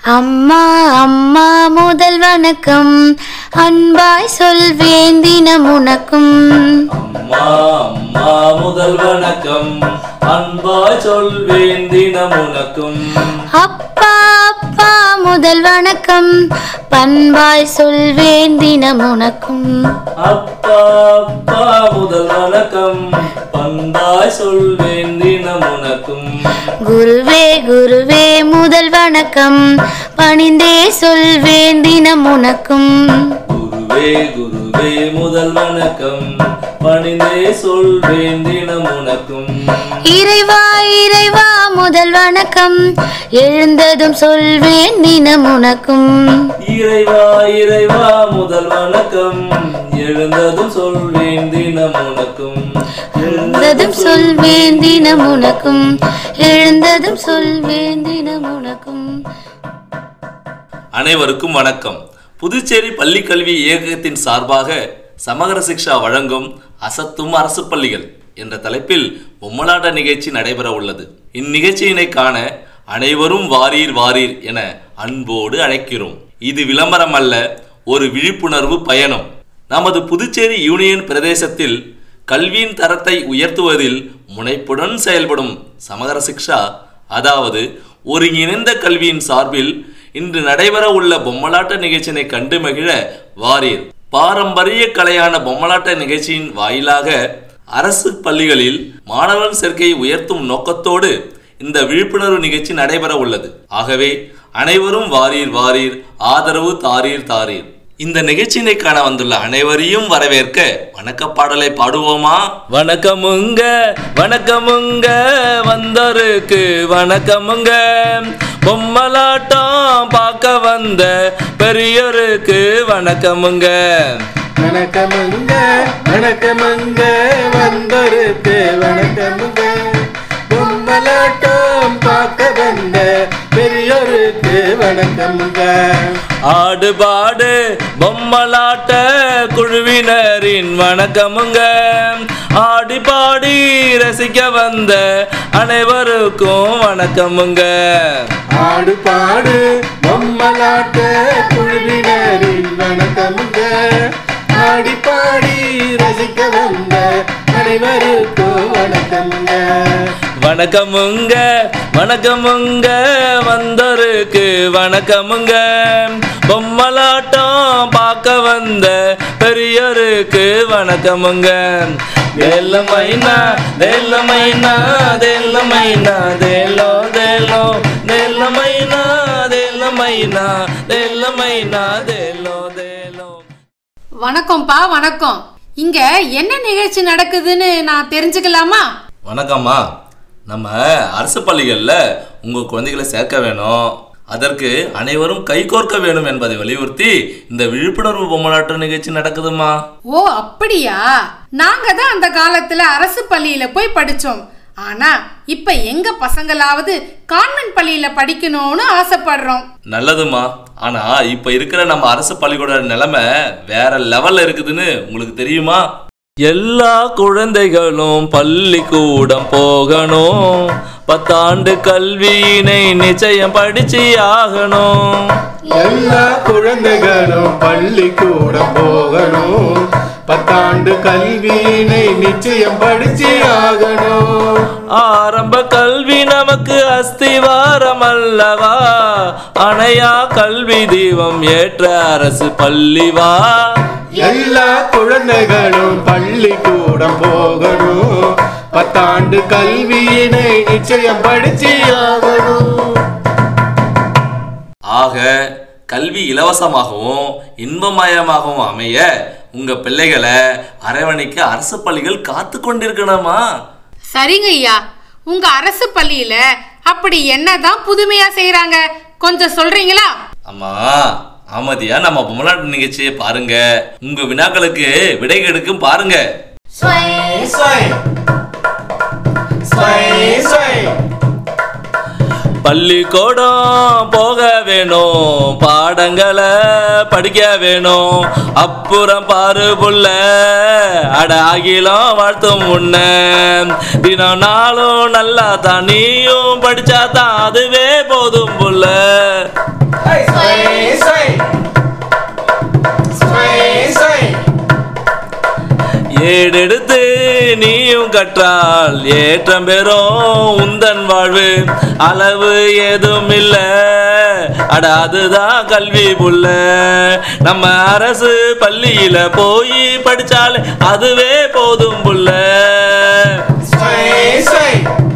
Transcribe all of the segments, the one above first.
அம்மா அம்மா முதல் வணக்கம் அன்பாய் சொல்வேன் தினம் உனக்கும் அம்மா அம்மா முதல் வணக்கம் அன்பாய் சொல்வேன் தினம் உனக்கும் அப்பா அப்பா முதல் வணக்கம் பண்பாய் சொல்வேன் தினம் உனக்கும் அப்பா அப்பா முதல் வணக்கம் பண்பாய் சொல்வேன் தினம் உனக்கும் குருவே குருவே முதல் வணக்கம் பணிந்தே சொல்வேன் தினம் உனக்கும் குருவே குருவே முதல் வணக்கம் பணிந்தே சொல்வேன் தினம் உனக்கும் இறைவா இறைவா முதல் வணக்கம் எழுந்ததும் சொல்வேன் தினம் உனக்கும் இறைவா இறைவா முதல் வணக்கம் எழுந்ததும் சொல்வேன் தினம் உனக்கும் எழுந்ததும் சொல்வேன் தினம் உனக்கும் எழுந்ததும் சொல்வேன் தினம் உனக்கும் அனைவருக்கும் வணக்கம் புதுச்சேரி பள்ளி கல்வி இயக்கத்தின் சார்பாக சமகர சிக்ஷா வழங்கும் அசத்தும் அரசு பள்ளிகள் என்ற தலைப்பில் பொம்மலாட்ட நிகழ்ச்சி நடைபெற உள்ளது இந்நிகழ்ச்சியினை காண அனைவரும் வாரீர் வாரீர் என அன்போடு அழைக்கிறோம் இது விளம்பரம் அல்ல ஒரு விழிப்புணர்வு பயணம் நமது புதுச்சேரி யூனியன் பிரதேசத்தில் கல்வியின் தரத்தை உயர்த்துவதில் முனைப்புடன் செயல்படும் சமகர சிக்ஷா அதாவது ஒருங்கிணைந்த கல்வியின் சார்பில் இன்று நடைபெற உள்ள பொம்மலாட்ட நிகழ்ச்சியினை கண்டு மகிழ வாரீர் பாரம்பரிய கலையான பொம்மலாட்ட நிகழ்ச்சியின் வாயிலாக அரசு பள்ளிகளில் மாணவர் சேர்க்கையை உயர்த்தும் நோக்கத்தோடு இந்த விழிப்புணர்வு நிகழ்ச்சி நடைபெற உள்ளது ஆகவே அனைவரும் வாரீர் வாரீர் ஆதரவு தாரீர் தாரீர் இந்த நிகழ்ச்சியினை காண வந்துள்ள அனைவரையும் வரவேற்க வணக்க பாடலை பாடுவோமா வணக்கமுங்க வணக்கமுங்க வந்தோருக்கு வணக்கமுங்க பொம்மலாட்டம் பார்க்க வந்த பெரியோருக்கு வணக்கமுங்க வணக்கமுங்க வணக்கமுங்க வந்தொருக்கு வணக்கமுங்க பொம்மலாட்டம் பார்க்க வந்த பெரியோருக்கு வணக்கமுங்க ஆடு பாடு பொம்மலாட்ட குழுவினரின் வணக்கமுங்க ஆடி பாடி ரசிக்க வந்த அனைவருக்கும் வணக்கமுங்க ஆடு பாடு பொம்மலாட்ட குழுவினரின் வணக்கமுங்க ஆடி பாடி ரசிக்க வந்த அனைவருக்கும் வணக்கமுங்க வணக்கமுங்க வணக்கமுங்க வந்தோருக்கு வணக்கமுங்க பொம்மலாட்டம் பார்க்க வந்த பெரியோருக்கு வணக்கமுங்க தேல்லமைனா தேல்லமைனா தேல்லமைனா தேலோ தேலோ தேல்லமைனா தேல்லமைனா தேல்லமைனா தேலோ தேலோ வணக்கம்ப்பா வணக்கம் இங்க என்ன நிகழ்ச்சி நடக்குதுன்னு நான் தெரிஞ்சுக்கலாமா வணக்கம்மா நம்ம அரசு பள்ளிகளில் உங்கள் குழந்தைகளை சேர்க்க வேணும் அதற்கு அனைவரும் கைகோர்க்க வேணும் என்பதை வலியுறுத்தி இந்த விழிப்புணர்வு பொம்மலாட்ட நிகழ்ச்சி நடக்குதுமா ஓ அப்படியா நாங்க தான் அந்த காலத்துல அரசு பள்ளியில போய் படிச்சோம் ஆனா இப்ப எங்க பசங்களாவது கான்வென்ட் பள்ளியில படிக்கணும்னு ஆசைப்படுறோம் நல்லதுமா ஆனா இப்ப இருக்கிற நம்ம அரசு பள்ளிக்கூட நிலைமை வேற லெவல்ல இருக்குதுன்னு உங்களுக்கு தெரியுமா எல்லா குழந்தைகளும் பள்ளிக்கூடம் போகணும் பத்தாண்டு கல்வியினை நிச்சயம் படிச்சு ஆகணும் எல்லா குழந்தைகளும் பள்ளிக்கூடம் போகணும் பத்தாண்டு கல்வியினை நிச்சயம் படிச்சு ஆகணும் ஆரம்ப கல்வி நமக்கு அஸ்திவாரம் அல்லவா அணையா கல்வி தீபம் ஏற்ற அரசு பள்ளிவா எல்லா குழந்தைகளும் பள்ளிக்கூடம் போகணும் பத்தாண்டு கல்வியினை நிச்சயம் படிச்சு ஆகணும் ஆக கல்வி இலவசமாகவும் இன்பமயமாகவும் அமைய உங்க பிள்ளைகளை அரவணைக்க அரசு பள்ளிகள் காத்து கொண்டிருக்கணுமா சரிங்க ஐயா உங்க அரசு பள்ளியில அப்படி என்னதான் புதுமையா செய்றாங்க கொஞ்சம் சொல்றீங்களா அம்மா ஆமதியா நம்ம பொம்மலாட்டு நிகழ்ச்சியை பாருங்க உங்க வினாக்களுக்கு விடை கெடுக்கும் பாருங்க ஸ்வை, ஸ்வை, ஸ்வை. பள்ளிக்கூடம் போக வேணும் பாடங்களை படிக்க வேணும் அப்புறம் பாரு புள்ள அட அகிலம் வாழ்த்தும் முன்ன தினம் நாளும் நல்லா தான் நீயும் படிச்சா தான் அதுவே போதும் புள்ள Sway, sway. Sway, sway. ஏடெடுத்து நீயும் கற்றால் ஏற்றம் பெறும் உந்தன் வாழ்வு அளவு ஏதும் இல்ல அட அதுதான் கல்வி புள்ள நம்ம அரசு பள்ளியில போய் படிச்சாலே அதுவே போதும் புள்ள Sway, sway.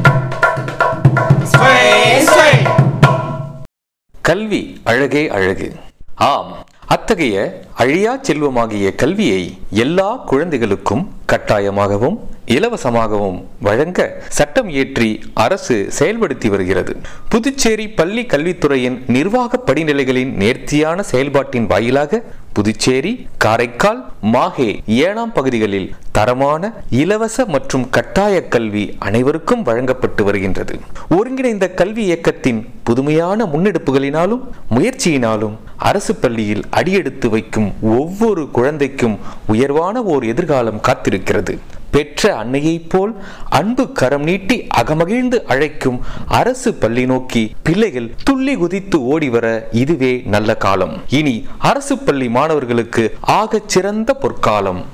Sway, sway. கல்வி அழகே அழகு ஆம் அத்தகைய அழியா செல்வமாகிய கல்வியை எல்லா குழந்தைகளுக்கும் கட்டாயமாகவும் இலவசமாகவும் வழங்க சட்டம் இயற்றி அரசு செயல்படுத்தி வருகிறது புதுச்சேரி பள்ளி கல்வித்துறையின் நிர்வாக படிநிலைகளின் நேர்த்தியான செயல்பாட்டின் வாயிலாக புதுச்சேரி காரைக்கால் மாஹே ஏனாம் பகுதிகளில் தரமான இலவச மற்றும் கட்டாய கல்வி அனைவருக்கும் வழங்கப்பட்டு வருகின்றது ஒருங்கிணைந்த கல்வி இயக்கத்தின் புதுமையான முன்னெடுப்புகளினாலும் முயற்சியினாலும் அரசு பள்ளியில் அடியெடுத்து வைக்கும் ஒவ்வொரு குழந்தைக்கும் உயர்வான ஓர் எதிர்காலம் காத்திருக்கிறது பெற்ற அன்னையைப் போல் அன்பு கரம் நீட்டி அகமகிழ்ந்து அழைக்கும் அரசு பள்ளி நோக்கி பிள்ளைகள் துள்ளி குதித்து ஓடி வர இதுவே நல்ல காலம் இனி அரசு பள்ளி மாணவர்களுக்கு ஆகச் சிறந்த பொற்காலம்